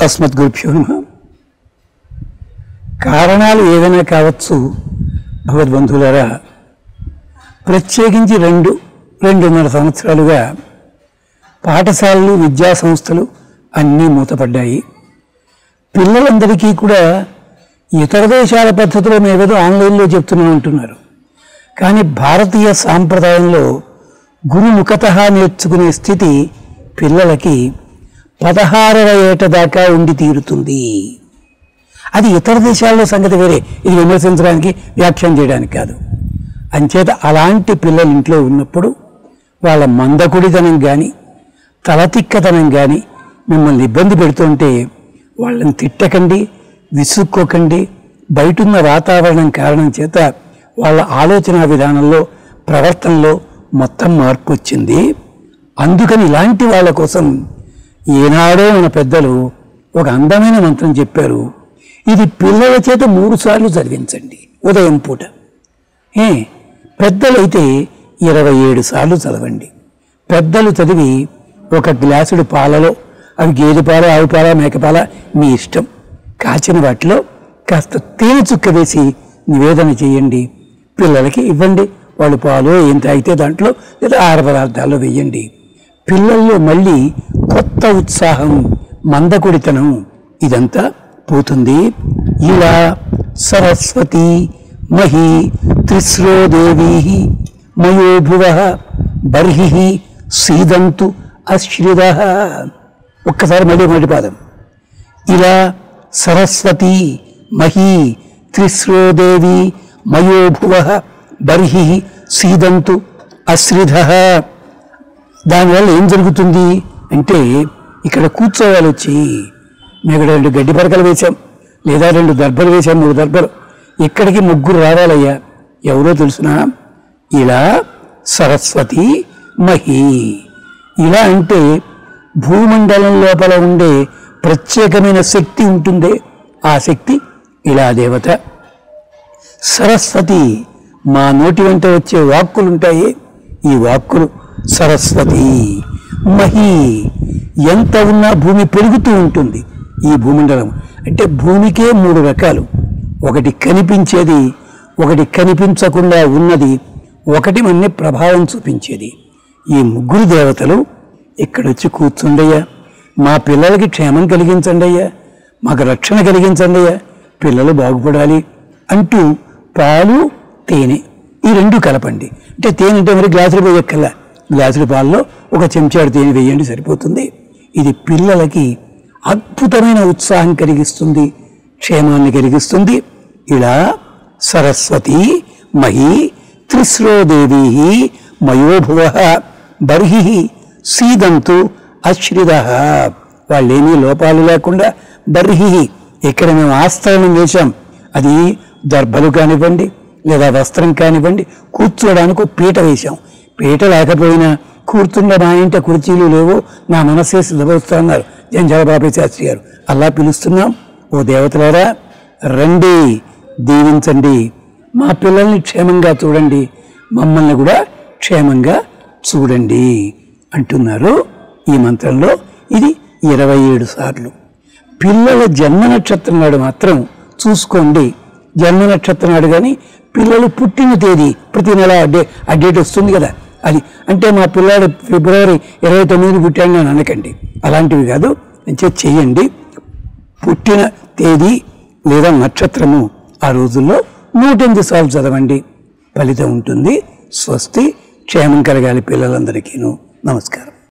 అస్మద్గురుభ్యో నమ కారణాలు ఏదైనా కావచ్చు భగవద్బంధువులారా ప్రత్యేకించి రెండు రెండున్నర సంవత్సరాలుగా పాఠశాలలు విద్యా సంస్థలు అన్నీ మూతపడ్డాయి పిల్లలందరికీ కూడా ఇతర దేశాల పద్ధతిలో మేమేదో ఆన్లైన్లో చెప్తూనే ఉంటున్నారు కానీ భారతీయ సాంప్రదాయంలో గురుముఖత నేర్చుకునే స్థితి పిల్లలకి పదహారవ ఏట దాకా ఉండి తీరుతుంది అది ఇతర దేశాల్లో సంగతి వేరే ఇది విమర్శించడానికి వ్యాఖ్యానం చేయడానికి కాదు అంచేత అలాంటి పిల్లలు ఇంట్లో ఉన్నప్పుడు వాళ్ళ మందకుడితనం కానీ తలతిక్కతనం కానీ మిమ్మల్ని ఇబ్బంది పెడుతుంటే వాళ్ళని తిట్టకండి విసుక్కోకండి బయటున్న వాతావరణం కారణం చేత వాళ్ళ ఆలోచన విధానంలో ప్రవర్తనలో మొత్తం మార్పు వచ్చింది అందుకని ఇలాంటి వాళ్ళ కోసం ఏనాడో మన పెద్దలు ఒక అందమైన మంత్రం చెప్పారు ఇది పిల్లల చేత మూడు సార్లు చదివించండి ఉదయం పూట ఏ పెద్దలైతే ఇరవై ఏడు సార్లు చదవండి పెద్దలు చదివి ఒక గ్లాసుడు పాలలో అవి గేదె పాల ఆవు పాల మేకపాల మీ ఇష్టం కాచిన వాటిలో కాస్త తేనె చుక్క వేసి నివేదన చేయండి పిల్లలకి ఇవ్వండి వాళ్ళు పాలు ఏం తాగితే దాంట్లో లేదా ఆహార పదార్థాల్లో వేయండి పిల్లల్లో మళ్ళీ కొత్త ఉత్సాహం మందకుడితనం ఇదంతా పోతుంది ఇలా సరస్వతి మహి త్రిస్రో దేవీ మయోభువ బర్హి సీదంతు అశ్రిద ఒక్కసారి మళ్ళీ మొదటి పాదం ఇలా సరస్వతి మహీ త్రిస్రో దేవి మయోభువ బర్హి సీదంతు అశ్రిధ దానివల్ల ఏం జరుగుతుంది అంటే ఇక్కడ కూర్చోవాలి వచ్చి మేము ఇక్కడ రెండు గడ్డి పరకలు వేశాం లేదా రెండు దర్భలు వేశాం మూడు దర్భలు ఇక్కడికి ముగ్గురు రావాలయ్యా ఎవరో తెలుసునా ఇలా సరస్వతి మహి ఇలా అంటే భూమండలం లోపల ఉండే ప్రత్యేకమైన శక్తి ఉంటుందే ఆ శక్తి ఇలా దేవత సరస్వతి మా నోటి వెంట వచ్చే వాక్కులు ఉంటాయి ఈ వాక్కులు సరస్వతి మహి ఎంత ఉన్నా భూమి పెరుగుతూ ఉంటుంది ఈ భూమండలం అంటే భూమికే మూడు రకాలు ఒకటి కనిపించేది ఒకటి కనిపించకుండా ఉన్నది ఒకటి మన ప్రభావం చూపించేది ఈ ముగ్గురు దేవతలు ఇక్కడొచ్చి కూర్చుండయ్యా మా పిల్లలకి క్షేమం కలిగించండి అయ్యా మాకు రక్షణ కలిగించండి అయ్యా పిల్లలు బాగుపడాలి అంటూ పాలు తేనె ఈ రెండు కలపండి అంటే తేనె అంటే మరి గ్లాసులు పోయక్కల్లా గ్లాసుల పాలలో ఒక చెంచాడు తేనె వేయండి సరిపోతుంది ఇది పిల్లలకి అద్భుతమైన ఉత్సాహం కలిగిస్తుంది క్షేమాన్ని కలిగిస్తుంది ఇలా సరస్వతి మహి త్రిస్రోదేవీ మయోభువ బర్హి సీదంతు అశ్రిద వాళ్ళేమీ లోపాలు లేకుండా బర్హి ఇక్కడ మేము ఆస్థానం వేశాం అది దర్భలు కానివ్వండి లేదా వస్త్రం కానివ్వండి కూర్చోడానికి ఒక పీట వేశాం పీట లేకపోయినా కూర్చున్న మా ఇంట కుర్చీలు లేవు నా మనస్సే సిద్ధపరుస్తున్నారు జంజాల బాబాయ్ శాస్త్రి గారు అలా పిలుస్తున్నాం ఓ దేవతలారా రండి దీవించండి మా పిల్లల్ని క్షేమంగా చూడండి మమ్మల్ని కూడా క్షేమంగా చూడండి అంటున్నారు ఈ మంత్రంలో ఇది ఇరవై ఏడు సార్లు పిల్లల జన్మ నక్షత్రం నాడు మాత్రం చూసుకోండి జన్మ నక్షత్రం నాడు కానీ పిల్లలు పుట్టిన తేదీ ప్రతి నెల అడ్డే ఆ డేట్ వస్తుంది కదా అది అంటే మా పిల్లాడు ఫిబ్రవరి ఇరవై తొమ్మిది పుట్టాడు అని అనకండి అలాంటివి కాదు అంటే చెయ్యండి పుట్టిన తేదీ లేదా నక్షత్రము ఆ రోజుల్లో నూటెనిమిది సార్లు చదవండి ఫలితం ఉంటుంది స్వస్తి క్షేమం కలగాలి పిల్లలందరికీను నమస్కారం